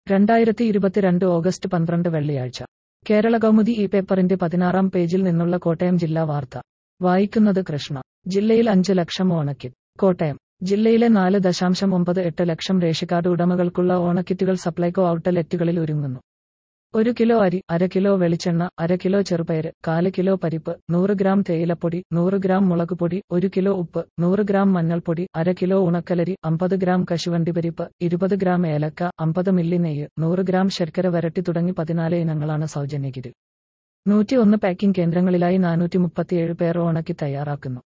രണ്ടായിരത്തി ഇരുപത്തിരണ്ട് ഓഗസ്റ്റ് പന്ത്രണ്ട് വെള്ളിയാഴ്ച കേരള കൗമുദി ഈ പേപ്പറിന്റെ പതിനാറാം പേജിൽ നിന്നുള്ള കോട്ടയം ജില്ലാ വാർത്ത വായിക്കുന്നത് കൃഷ്ണ ജില്ലയിൽ അഞ്ച് ലക്ഷം ഓണക്കിറ്റ് കോട്ടയം ജില്ലയിലെ നാല് ദശാംശം ഒമ്പത് എട്ട് ലക്ഷം റേഷൻകാർഡ് ഉടമകൾക്കുള്ള ഓണക്കിറ്റുകൾ സപ്ലൈകോ ഔട്ട്ലെറ്റുകളിൽ ഒരുങ്ങുന്നു ഒരു കിലോ അരി അര കിലോ വെളിച്ചെണ്ണ അര കിലോ ചെറുപയര് കാല് കിലോ പരിപ്പ് നൂറ് ഗ്രാം തേയിലപ്പൊടി നൂറ് ഗ്രാം മുളകുപൊടി ഒരു കിലോ ഉപ്പ് നൂറ് ഗ്രാം മഞ്ഞൾപ്പൊടി അര കിലോ ഉണക്കലരി അമ്പത് ഗ്രാം കശുവണ്ടി പരിപ്പ് ഇരുപത് ഗ്രാം ഏലക്ക അമ്പത് മില്ലി നെയ്യ് നൂറ് ഗ്രാം ശർക്കര വരട്ടി തുടങ്ങി പതിനാല് ഇനങ്ങളാണ് സൗജന്യകിറ്റ് നൂറ്റി ഒന്ന് പാക്കിംഗ് കേന്ദ്രങ്ങളിലായി നാനൂറ്റി മുപ്പത്തിയേഴ് പേർ ഓണക്കി തയ്യാറാക്കുന്നു